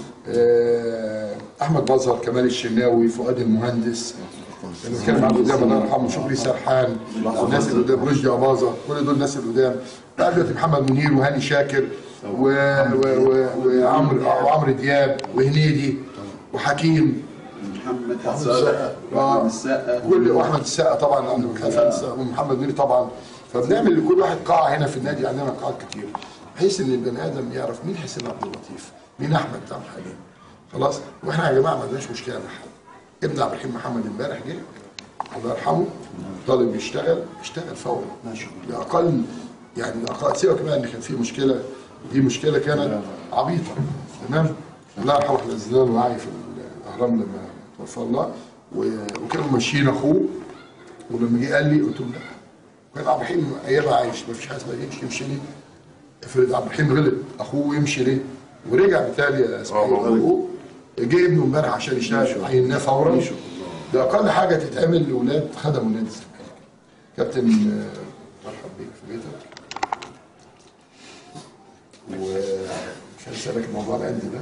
آه احمد مظهر كمال الشناوي فؤاد المهندس بنتكلم عن قدام الله يرحمه شكري سرحان الناس اللي قدام رشدي اباظه كل دول الناس اللي قدام بقى دلوقتي محمد منير وهاني شاكر و- و- و- وعمرو وعمرو دياب وهنيدي وحكيم محمد السقا محمد السقا كل واحمد السقا طبعا عند خلفان السقا ومحمد نوري طبعا فبنعمل لكل واحد قاعه هنا في النادي عندنا قاعات كتير بحيث ان البني ادم يعرف مين حسين عبد اللطيف مين احمد بتاع حليم خلاص واحنا يا جماعه ما عندناش مشكله مع حد ابن عبد الرحيم محمد امبارح جه الله يرحمه طالب يشتغل اشتغل فورا ما شاء الله باقل يعني اقل سيبك بقى ان كان في مشكله دي مشكله كانت عبيطه تمام الله يرحمه احنا نزلنا له وعي في الاهرام لما توفى الله و- وكانوا ماشيين اخوه ولما جه قال لي قلت له لا كان عبد الرحيم ايامها عايش ما فيش حاجه اسمها يمشي يمشي ليه افرض عبد الرحيم غلط اخوه يمشي ليه ورجع بالتالي يا اسماعيل اخوه جه ابنه امبارح عشان يشتغل عيناه فورا ده اقل حاجه تتعمل لاولاد خدموا نادي الزمالك كابتن آه، مرحب بيك في بيتك ومش هسألك موضوع العند ده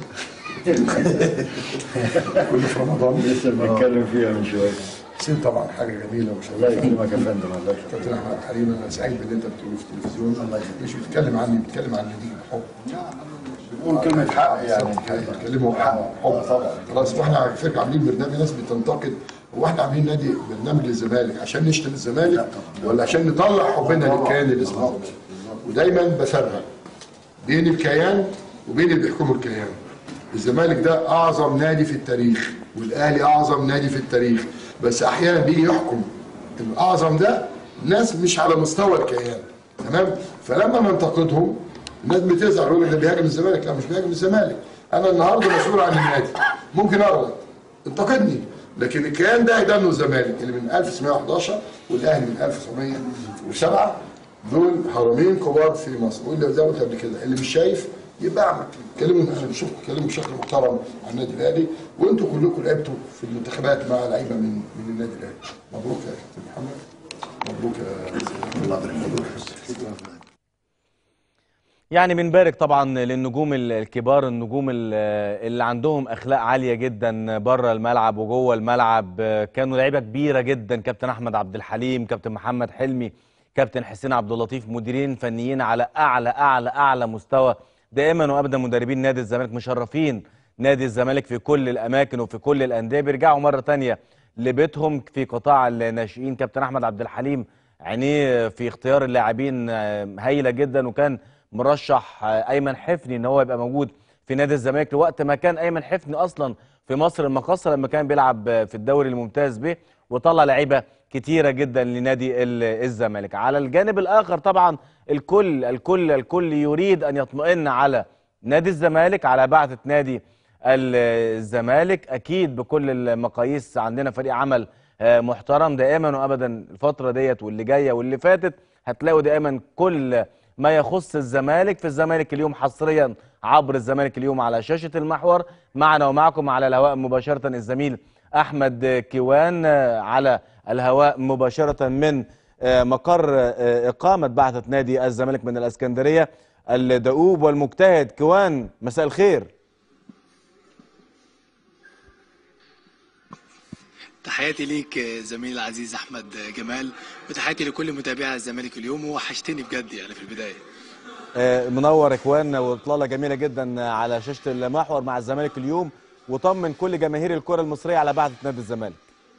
كل في رمضان لسه بنتكلم فيها من شويه حسين طبعا حاجه جميله ما شاء الله الله يكرمك يا فندم الله يخليك كابتن احمد حليم انا سعيد باللي انت بتقوله في التلفزيون الله يخليك مش بتتكلم عني بتتكلم عن ناديك بحب قول كلمه حق يعني بتكلموا حق حب طبعا. خلاص واحنا على فكره عاملين برنامج ناس بتنتقد هو احنا عاملين نادي برنامج للزمالك عشان نشتم الزمالك ولا عشان نطلع حبنا للكيان اللي اسمه الزمالك ودايما بفرق بين الكيان وبين اللي بيحكموا الكيان الزمالك ده اعظم نادي في التاريخ والاهلي اعظم نادي في التاريخ بس احيانا بيجي يحكم الاعظم ده ناس مش على مستوى الكيان تمام فلما ننتقدهم الناس بتزعل يقول لك ده بيهاجم الزمالك لا مش بيهاجم الزمالك انا النهارده مسؤول عن النادي ممكن اغلط انتقدني لكن الكيان ده يدانه الزمالك اللي من 1911 والاهلي من 1907 دول هرمين كبار في مصر واللي زي ما قلت قبل كده اللي مش شايف يبقى اعمى كلموا انا بشوفكم كلموا بشكل محترم عن النادي الاهلي وانتوا كلكم لعبتوا في المنتخبات مع لعيبه من من النادي الاهلي مبروك يا كابتن محمد مبروك يا الله يبارك يعني بنبارك طبعا للنجوم ال- الكبار النجوم ال- اللي عندهم اخلاق عاليه جدا بره الملعب وجوه الملعب كانوا لعيبه كبيره جدا كابتن احمد عبد الحليم كابتن محمد حلمي كابتن حسين عبد اللطيف مديرين فنيين على اعلى اعلى اعلى مستوى دائما وابدا مدربين نادي الزمالك مشرفين نادي الزمالك في كل الاماكن وفي كل الانديه بيرجعوا مره تانية لبيتهم في قطاع الناشئين كابتن احمد عبد الحليم عينيه في اختيار اللاعبين آه، هايله جدا وكان مرشح آه، ايمن حفني ان هو يبقى موجود في نادي الزمالك لوقت ما كان ايمن حفني اصلا في مصر المقاصه لما كان بيلعب آه، في الدوري الممتاز به وطلع لعيبه كتيره جدا لنادي ال- الزمالك على الجانب الاخر طبعا الكل الكل الكل يريد ان يطمئن على نادي الزمالك على بعثه نادي ال- الزمالك اكيد بكل المقاييس عندنا فريق عمل آه، محترم دائما وابدا الفتره ديت واللي جايه واللي فاتت هتلاقوا دائما كل ما يخص الزمالك في الزمالك اليوم حصريا عبر الزمالك اليوم على شاشه المحور معنا ومعكم على الهواء مباشره الزميل احمد كيوان آه، على الهواء مباشره من آه، مقر آه، اقامه بعثه نادي الزمالك من الاسكندريه الدؤوب والمجتهد كيوان مساء الخير تحياتي ليك زميلي العزيز احمد جمال وتحياتي لكل متابعي الزمالك اليوم وحشتني بجد يعني في البدايه آه، منور اخواننا واطلاله جميله جدا على شاشه المحور مع الزمالك اليوم وطمن كل جماهير الكره المصريه على بعثه نادي الزمالك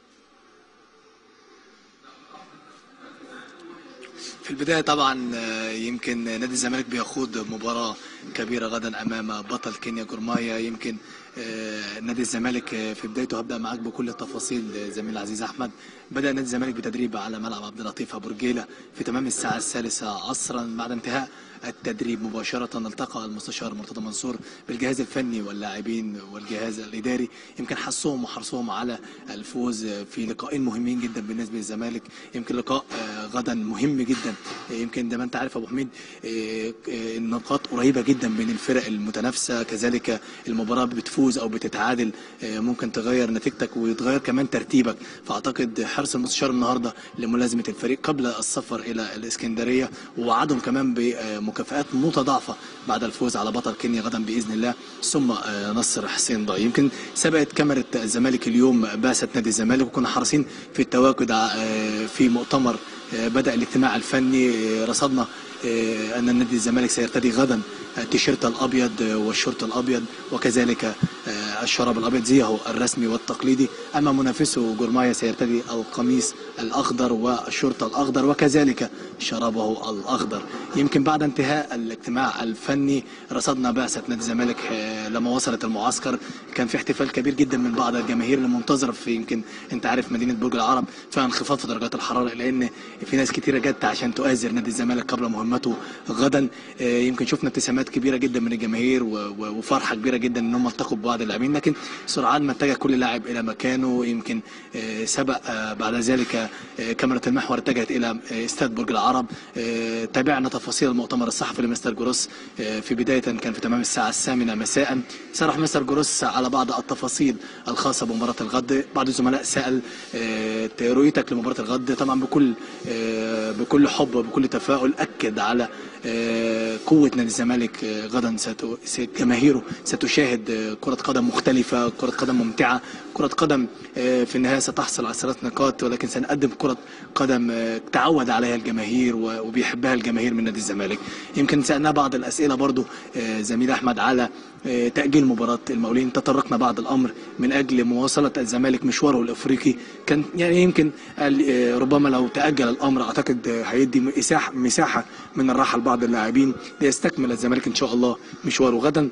في البدايه طبعا آه، يمكن نادي الزمالك بيخوض مباراه كبيره غدا امام بطل كينيا جورمايا يمكن آه، نادي الزمالك آه، في بدايته هبدا معاك بكل التفاصيل آه، زميلي العزيز احمد بدا نادي الزمالك بتدريب على ملعب عبد اللطيف ابو رجيله في تمام الساعه الثالثه عصرا بعد انتهاء التدريب مباشرة التقى المستشار مرتضى منصور بالجهاز الفني واللاعبين والجهاز الإداري يمكن حثهم وحرصهم على الفوز في لقاءين مهمين جدا بالنسبة للزمالك يمكن لقاء آه، غدا مهم جدا آه، يمكن زي ما أنت عارف يا أبو حميد آه، آه، النقاط قريبة جدا بين الفرق المتنافسة كذلك المباراة بتفوز أو بتتعادل آه، ممكن تغير نتيجتك ويتغير كمان ترتيبك فأعتقد حرص المستشار النهاردة لملازمة الفريق قبل السفر إلى الإسكندرية ووعدهم كمان بمكافآت متضاعفة بعد الفوز على بطل كينيا غدا بإذن الله ثم آه، نصر حسين ضاي يمكن سبقت كاميرا الزمالك اليوم بعثة نادي الزمالك وكنا حريصين في التواجد آه، في مؤتمر آه، بدأ الاجتماع الفني آه، رصدنا آه، ان نادي الزمالك سيرتدي غدا التيشيرت الابيض آه، والشورت الابيض وكذلك آه، الشراب الابيض زيه الرسمي والتقليدي اما منافسه جورمايا سيرتدي القميص الاخضر والشورت الاخضر وكذلك شرابه الاخضر يمكن بعد انتهاء الاجتماع الفني رصدنا بعثه نادي الزمالك آه، لما وصلت المعسكر كان في احتفال كبير جدا من بعض الجماهير المنتظره في يمكن انت عارف مدينه برج العرب فيها انخفاض في درجات الحراره لان في ناس كتيره جت عشان تؤازر نادي الزمالك قبل مهمته غدا آه، يمكن شفنا ابتسامات كبيره جدا من الجماهير و- و- وفرحه كبيره جدا ان هم التقوا ببعض اللاعبين لكن سرعان ما اتجه كل لاعب الى مكانه يمكن آه، سبق آه، بعد ذلك آه، كاميرا المحور اتجهت الى آه، استاد برج العرب آه، تابعنا تفاصيل المؤتمر الصحفي لمستر جروس آه، في بدايه كان في تمام الساعه الثامنه مساء صرح مستر جروس على بعض التفاصيل الخاصه بمباراه الغد بعض الزملاء سال آه، رؤيتك لمباراه الغد طبعا بكل آه، بكل حب وبكل تفاؤل اكد على آه، قوه نادي الزمالك آه، غدا ست- س- جماهيره ستشاهد آه، كره قدم مختلفه كره قدم ممتعه كره قدم آه، في النهايه ستحصل على ثلاث نقاط ولكن سنقدم كره قدم آه، تعود عليها الجماهير و- وبيحبها الجماهير من نادي الزمالك يمكن سالناه بعض الاسئله برضو آه، زميل احمد على آه، تاجيل مباراه المقاولين تطرقنا بعض الامر من اجل مواصله الزمالك مشواره الافريقي كان يعني يمكن قال آه، ربما لو تاجل الامر اعتقد آه، هيدي مساحه مساحه من الراحه لبعض اللاعبين ليستكمل الزمالك ان شاء الله مشواره غدا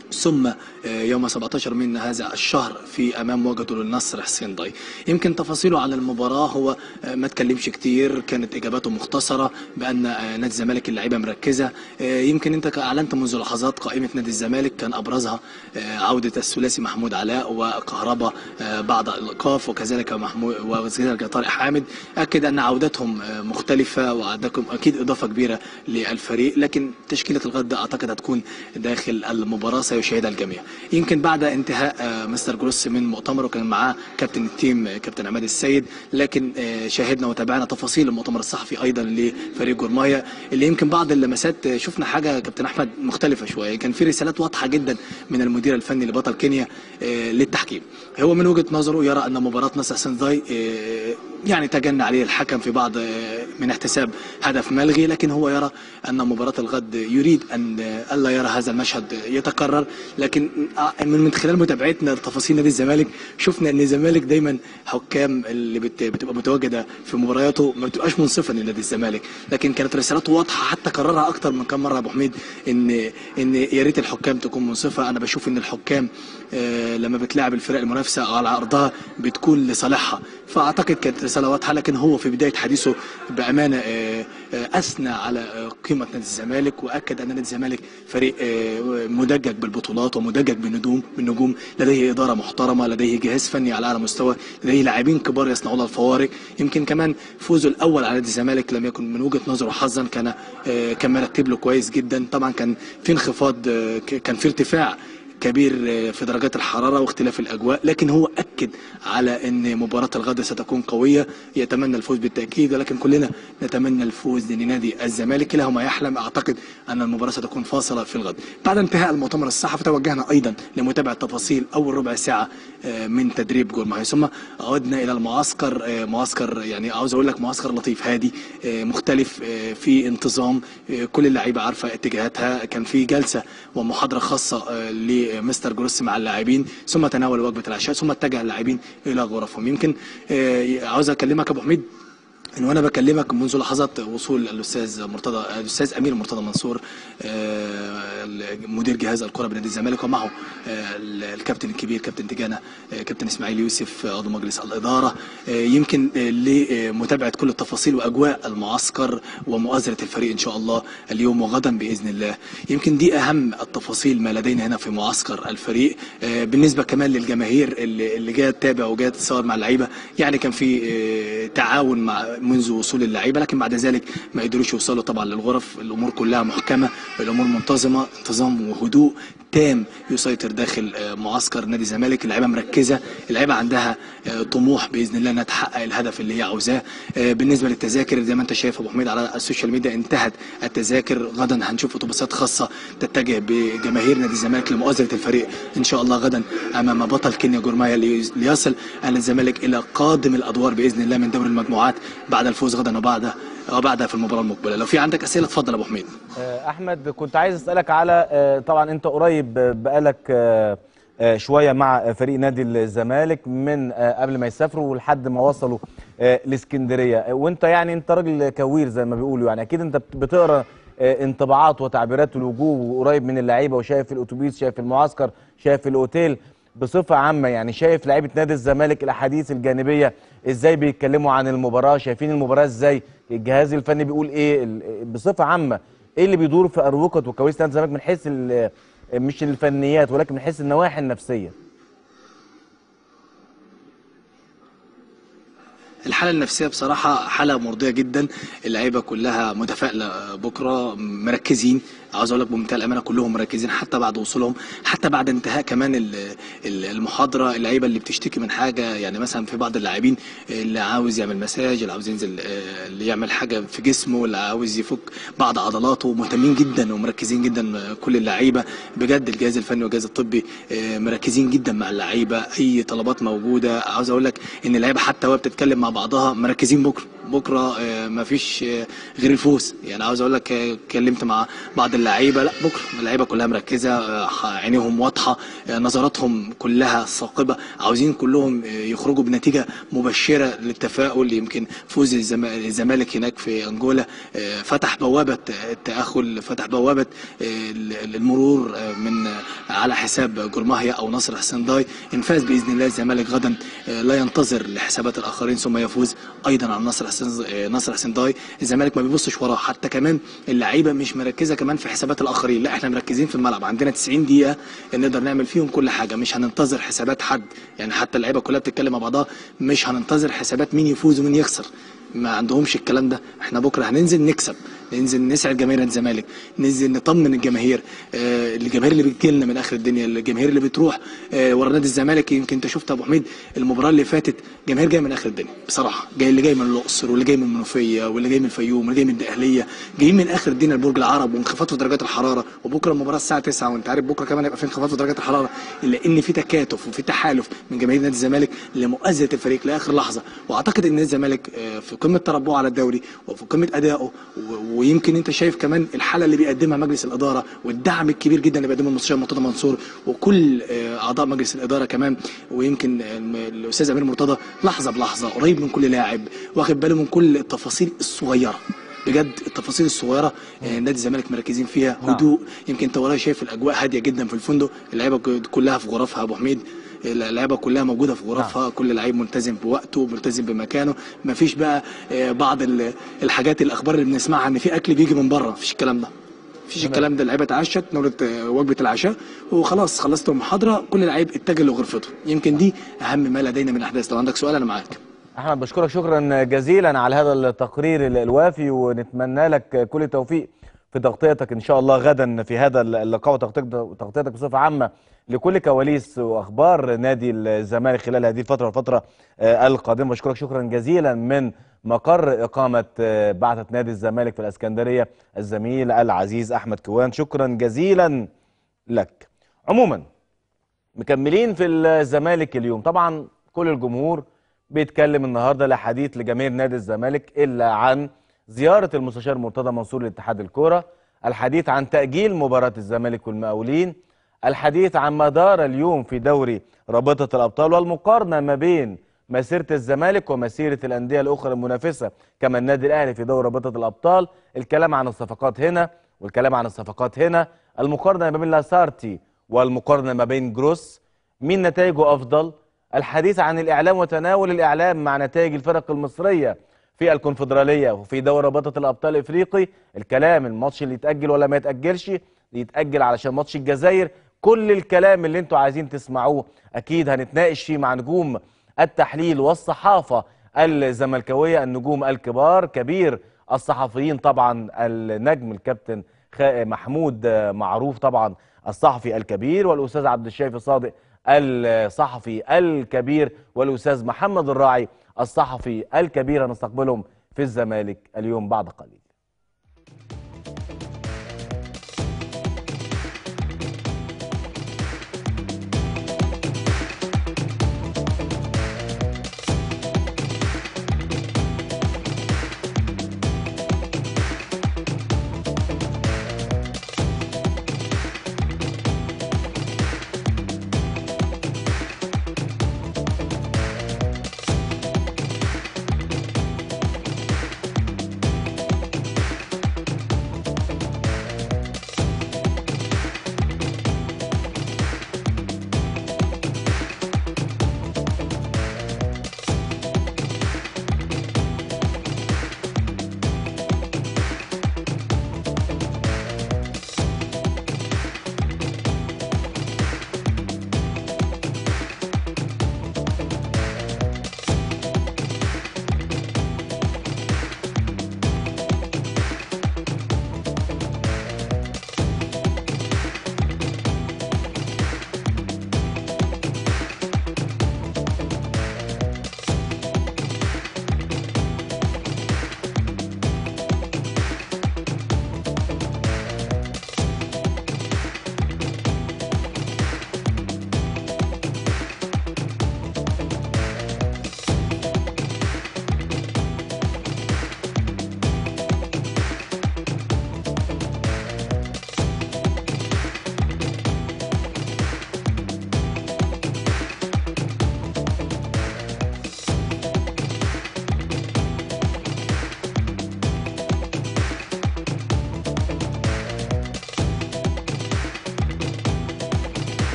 ثم آه، يوم 17 من هذا الشهر في امام مواجهته للنصر حسين ضي يمكن تفاصيله عن المباراه هو آه، ما اتكلمش كتير كانت اجاباته مختصره بان آه، نادي الزمالك اللعيبه مركزه آه، يمكن انت اعلنت منذ لحظات قائمه نادي الزمالك كان ابرزها آه، عوده الثلاثي محمود علاء وكهربا آه، بعد الايقاف وكذلك محمود وكذلك طارق حامد اكد ان عودتهم آه، مختلفه وعندكم اكيد اضافه كبيره للفريق لكن تشكيله الغد اعتقد هتكون داخل المباراه سيشاهدها الجميع يمكن بعد انتهاء آه، مستر جروس من مؤتمره كان معاه كابتن التيم آه، كابتن عماد السيد لكن آه، شاهدنا وتابعنا تفاصيل المؤتمر الصحفي ايضا لفريق جورمايا اللي يمكن بعض اللمسات آه، شفنا حاجه كابتن احمد مختلفه شويه كان في رسالات واضحه جدا من المدير الفني لبطل كينيا آه، للتحكيم هو من وجهه نظره يرى ان مباراه نصر سنزاي آه، يعني تجنى عليه الحكم في بعض آه، من احتساب هدف ملغي لكن هو يرى ان مباراه الغد يريد ان آه، الا يرى هذا المشهد يتكرر لكن آه، من من خلال متابعتنا لتفاصيل نادي الزمالك شفنا ان الزمالك دايما حكام اللي بت- بتبقى متواجده في مبارياته ما بتبقاش منصفه لنادي الزمالك لكن كانت رسالته واضحه حتى كررها اكتر من كم مره يا ابو حميد ان ان يا ريت الحكام تكون منصفه انا بشوف ان الحكام آه، لما بتلاعب الفرق المنافسه على ارضها بتكون لصالحها فاعتقد كانت رساله واضحه لكن هو في بدايه حديثه بامانه آه، آه، اثنى على آه، قيمه نادي الزمالك واكد ان نادي الزمالك فريق آه، مدجج بالبطولات ومدجج بالنجوم بالنجوم لديه اداره محترمه لديه جهاز فني على اعلى مستوى لديه لاعبين كبار يصنعون الفوارق يمكن كمان فوزه الاول على نادي الزمالك لم يكن من وجهه نظره حظا كان آه، كان مرتب له كويس جدا طبعا كان في انخفاض آه، ك- كان في ارتفاع كبير آه، في درجات الحرارة واختلاف الأجواء لكن هو أكد على أن مباراة الغد ستكون قوية يتمنى الفوز بالتأكيد ولكن كلنا نتمنى الفوز لنادي الزمالك كلاهما يحلم أعتقد أن المباراة ستكون فاصلة في الغد بعد انتهاء المؤتمر الصحفي توجهنا أيضا لمتابعة تفاصيل أول ربع ساعة آه، من تدريب جورماهي ثم عدنا إلى المعسكر آه، معسكر يعني عاوز أقول لك معسكر لطيف هادي آه، مختلف آه، في انتظام آه، كل اللعيبة عارفة اتجاهاتها كان في جلسة ومحاضرة خاصة آه، لمستر جروس مع اللاعبين ثم تناول وجبة العشاء ثم اتجه اللاعبين إلى غرفهم يمكن آه، عاوز أكلمك يا أبو حميد ان وانا بكلمك منذ لحظات وصول الاستاذ مرتضى الاستاذ امير مرتضى منصور آه، مدير جهاز الكره بنادي الزمالك ومعه آه، الكابتن الكبير كابتن تجانا آه، كابتن اسماعيل يوسف آه، عضو مجلس الاداره آه، يمكن آه، لمتابعه كل التفاصيل واجواء المعسكر ومؤازره الفريق ان شاء الله اليوم وغدا باذن الله يمكن دي اهم التفاصيل ما لدينا هنا في معسكر الفريق آه، بالنسبه كمان للجماهير اللي اللي جايه تتابع وجايه تتصور مع اللعيبه يعني كان في آه، تعاون مع منذ وصول اللعيبه لكن بعد ذلك ما قدروش يوصلوا طبعا للغرف الامور كلها محكمه الامور منتظمه انتظام وهدوء تام يسيطر داخل آه، معسكر نادي الزمالك اللعيبه مركزه اللعيبه عندها آه، طموح باذن الله انها تحقق الهدف اللي هي عاوزاه آه، بالنسبه للتذاكر زي ما انت شايف يا ابو حميد على السوشيال ميديا انتهت التذاكر غدا هنشوف اتوبيسات خاصه تتجه بجماهير نادي الزمالك لمؤازره الفريق ان شاء الله غدا امام بطل كينيا جورمايا لي- ليصل الزمالك الى قادم الادوار باذن الله من دوري المجموعات بعد الفوز غدا وبعد آه، بعدها في المباراه المقبله لو في عندك اسئله اتفضل يا ابو حميد آه، احمد كنت عايز اسالك على آه، طبعا انت قريب آه، بقالك آه، آه، شويه مع فريق نادي الزمالك من آه، قبل ما يسافروا لحد ما وصلوا آه، الاسكندريه آه، وانت يعني انت راجل كوير زي ما بيقولوا يعني اكيد انت بت- بتقرا آه، انطباعات وتعبيرات الوجوه وقريب من اللعيبه وشايف الاتوبيس شايف المعسكر شايف الاوتيل بصفه عامه يعني شايف لعيبه نادي الزمالك الاحاديث الجانبيه ازاي بيتكلموا عن المباراه شايفين المباراه ازاي الجهاز الفني بيقول ايه ال- بصفه عامه ايه اللي بيدور في اروقه وكواليس نادي الزمالك من حيث ال- مش الفنيات ولكن من حيث النواحي النفسيه الحاله النفسيه بصراحه حاله مرضيه جدا اللعيبه كلها متفائله بكره مركزين عاوز اقول لك بمنتهى الامانه كلهم مركزين حتى بعد وصولهم حتى بعد انتهاء كمان ال- ال- المحاضره اللعيبه اللي بتشتكي من حاجه يعني مثلا في بعض اللاعبين اللي عاوز يعمل مساج اللي عاوز ينزل آه، اللي يعمل حاجه في جسمه اللي عاوز يفك بعض عضلاته مهتمين جدا ومركزين جدا آه، كل اللعيبه بجد الجهاز الفني والجهاز الطبي آه، مركزين جدا مع اللعيبه اي طلبات موجوده عاوز اقول لك ان اللعيبه حتى وهي بتتكلم مع بعضها مركزين بكره بكره آه، مفيش آه، غير الفوز يعني عاوز اقول لك آه، اتكلمت مع بعض اللعيبه لا بكره اللعيبه كلها مركزه آه، عينيهم واضحه آه، نظراتهم كلها ثاقبه عاوزين كلهم آه، يخرجوا بنتيجه مبشره للتفاؤل يمكن فوز الزم- الزمالك هناك في انجولا آه، فتح بوابه التاهل فتح بوابه آه، المرور آه، من على حساب جورماهيا او نصر حسين داي ان فاز باذن الله الزمالك غدا آه، لا ينتظر لحسابات الاخرين ثم يفوز ايضا على نصر حسين آه، نصر حسين داي الزمالك ما بيبصش وراه حتى كمان اللعيبه مش مركزه كمان في حسابات الاخرين لا احنا مركزين في الملعب عندنا 90 دقيقه نقدر نعمل فيهم كل حاجه مش هننتظر حسابات حد يعني حتى اللعيبه كلها بتتكلم مع بعضها مش هننتظر حسابات مين يفوز ومين يخسر ما عندهمش الكلام ده احنا بكره هننزل نكسب ننزل نسعد جماهير نادي الزمالك ننزل نطمن الجماهير آه الجماهير اللي بتجي لنا من اخر الدنيا الجماهير اللي بتروح آه ورا نادي الزمالك يمكن انت شفت يا ابو حميد المباراه اللي فاتت جماهير جايه من اخر الدنيا بصراحه جاي اللي جاي من الاقصر واللي جاي من المنوفيه واللي جاي من الفيوم واللي جاي من الدقهليه جايين من اخر الدنيا لبرج العرب وانخفاض في درجات الحراره وبكره المباراه الساعه 9 وانت عارف بكره كمان هيبقى في انخفاض في درجات الحراره الا ان في تكاتف وفي تحالف من جماهير نادي الزمالك لمؤازره الفريق لاخر لحظه واعتقد ان نادي الزمالك آه، في قمه تربعه على الدوري وفي قمه ادائه و- ويمكن انت شايف كمان الحاله اللي بيقدمها مجلس الاداره والدعم الكبير جدا اللي بيقدمه المستشار مرتضى منصور وكل آه، اعضاء مجلس الاداره كمان ويمكن الم- الاستاذ امير مرتضى لحظه بلحظه قريب من كل لاعب واخد باله من كل التفاصيل الصغيره بجد التفاصيل الصغيره آه، نادي الزمالك مركزين فيها هدوء يمكن انت ورايا شايف الاجواء هاديه جدا في الفندق اللعيبه ك- كلها في غرفها يا ابو حميد اللعيبه كلها موجوده في غرفها كل لعيب ملتزم بوقته ملتزم بمكانه مفيش بقى آه، بعض ال- الحاجات الاخبار اللي بنسمعها ان في اكل بيجي من بره مفيش الكلام ده مفيش الكلام ده اللعيبه اتعشت نورت آه، وجبه العشاء وخلاص خلصت المحاضره كل لعيب اتجه لغرفته يمكن دي اهم ما لدينا من الاحداث لو عندك سؤال انا معاك احمد بشكرك شكرا جزيلا على هذا التقرير ال- الوافي ونتمنى لك كل التوفيق في تغطيتك ان شاء الله غدا في هذا اللقاء وتغطيتك تغطيتك بصفه عامه لكل كواليس واخبار نادي الزمالك خلال هذه الفتره والفتره آه، القادمه بشكرك شكرا جزيلا من مقر اقامه آه، بعثه نادي الزمالك في الاسكندريه الزميل العزيز احمد كوان شكرا جزيلا لك عموما مكملين في الزمالك اليوم طبعا كل الجمهور بيتكلم النهارده لحديث لجماهير نادي الزمالك الا عن زياره المستشار مرتضى منصور لاتحاد الكوره الحديث عن تاجيل مباراه الزمالك والمقاولين الحديث عن ما دار اليوم في دوري رابطه الابطال والمقارنه ما بين مسيره الزمالك ومسيره الانديه الاخرى المنافسه كما النادي الاهلي في دوري رابطه الابطال الكلام عن الصفقات هنا والكلام عن الصفقات هنا المقارنه ما بين لاسارتي والمقارنه ما بين جروس مين نتائجه افضل الحديث عن الاعلام وتناول الاعلام مع نتائج الفرق المصريه في الكونفدراليه وفي دوري رابطه الابطال الافريقي الكلام الماتش اللي يتاجل ولا ما يتاجلش يتاجل علشان ماتش الجزائر كل الكلام اللي انتوا عايزين تسمعوه اكيد هنتناقش فيه مع نجوم التحليل والصحافه الزملكاويه النجوم الكبار كبير الصحفيين طبعا النجم الكابتن خ- محمود معروف طبعا الصحفي الكبير والاستاذ عبد الشافي صادق الصحفي الكبير والاستاذ محمد الراعي الصحفي الكبير هنستقبلهم في الزمالك اليوم بعد قليل